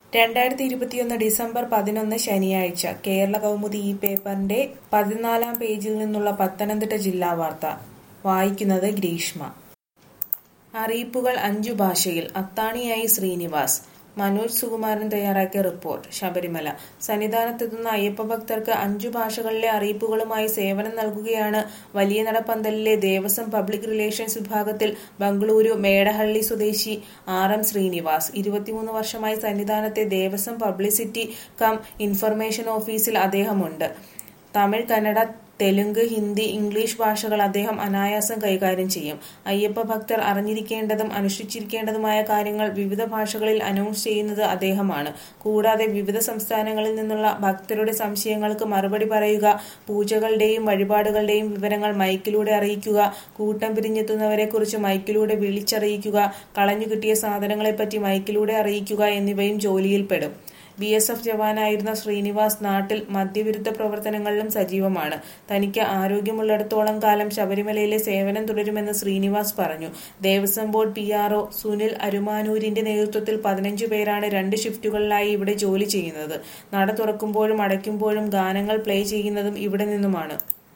രണ്ടായിരത്തി ഇരുപത്തിയൊന്ന് ഡിസംബർ പതിനൊന്ന് ശനിയാഴ്ച കേരള കൗമുദി ഈ പേപ്പറിന്റെ പതിനാലാം പേജിൽ നിന്നുള്ള പത്തനംതിട്ട ജില്ലാ വാർത്ത വായിക്കുന്നത് ഗ്രീഷ്മ അറിയിപ്പുകൾ അഞ്ചു ഭാഷയിൽ അത്താണിയായി ശ്രീനിവാസ് മനോജ് സുകുമാരൻ തയ്യാറാക്കിയ റിപ്പോർട്ട് ശബരിമല സന്നിധാനത്തെത്തുന്ന അയ്യപ്പ ഭക്തർക്ക് അഞ്ചു ഭാഷകളിലെ അറിയിപ്പുകളുമായി സേവനം നൽകുകയാണ് വലിയ നടപ്പന്തലിലെ ദേവസ്വം പബ്ലിക് റിലേഷൻസ് വിഭാഗത്തിൽ ബംഗളൂരു മേടഹള്ളി സ്വദേശി ആർ എം ശ്രീനിവാസ് ഇരുപത്തിമൂന്ന് വർഷമായി സന്നിധാനത്തെ ദേവസ്വം പബ്ലിസിറ്റി കം ഇൻഫർമേഷൻ ഓഫീസിൽ അദ്ദേഹമുണ്ട് തമിഴ് കന്നഡ തെലുങ്ക് ഹിന്ദി ഇംഗ്ലീഷ് ഭാഷകൾ അദ്ദേഹം അനായാസം കൈകാര്യം ചെയ്യും അയ്യപ്പ ഭക്തർ അറിഞ്ഞിരിക്കേണ്ടതും അനുഷ്ഠിച്ചിരിക്കേണ്ടതുമായ കാര്യങ്ങൾ വിവിധ ഭാഷകളിൽ അനൗൺസ് ചെയ്യുന്നത് അദ്ദേഹമാണ് കൂടാതെ വിവിധ സംസ്ഥാനങ്ങളിൽ നിന്നുള്ള ഭക്തരുടെ സംശയങ്ങൾക്ക് മറുപടി പറയുക പൂജകളുടെയും വഴിപാടുകളുടെയും വിവരങ്ങൾ മൈക്കിലൂടെ അറിയിക്കുക കൂട്ടം പിരിഞ്ഞെത്തുന്നവരെക്കുറിച്ച് മൈക്കിലൂടെ വിളിച്ചറിയിക്കുക കളഞ്ഞുകിട്ടിയ സാധനങ്ങളെപ്പറ്റി മൈക്കിലൂടെ അറിയിക്കുക എന്നിവയും ജോലിയിൽപ്പെടും ബി എസ് എഫ് ജവാനായിരുന്ന ശ്രീനിവാസ് നാട്ടിൽ മദ്യവിരുദ്ധ പ്രവർത്തനങ്ങളിലും സജീവമാണ് തനിക്ക് ആരോഗ്യമുള്ളിടത്തോളം കാലം ശബരിമലയിലെ സേവനം തുടരുമെന്ന് ശ്രീനിവാസ് പറഞ്ഞു Devaswom board P R Sunil അരുമാനൂരിന്റെ നേതൃത്വത്തിൽ പതിനഞ്ചു പേരാണ് രണ്ട് ഷിഫ്റ്റുകളിലായി ഇവിടെ ജോലി ചെയ്യുന്നത് നട തുറക്കുമ്പോഴും അടയ്ക്കുമ്പോഴും ഗാനങ്ങൾ പ്ലേ ചെയ്യുന്നതും ഇവിടെ നിന്നുമാണ്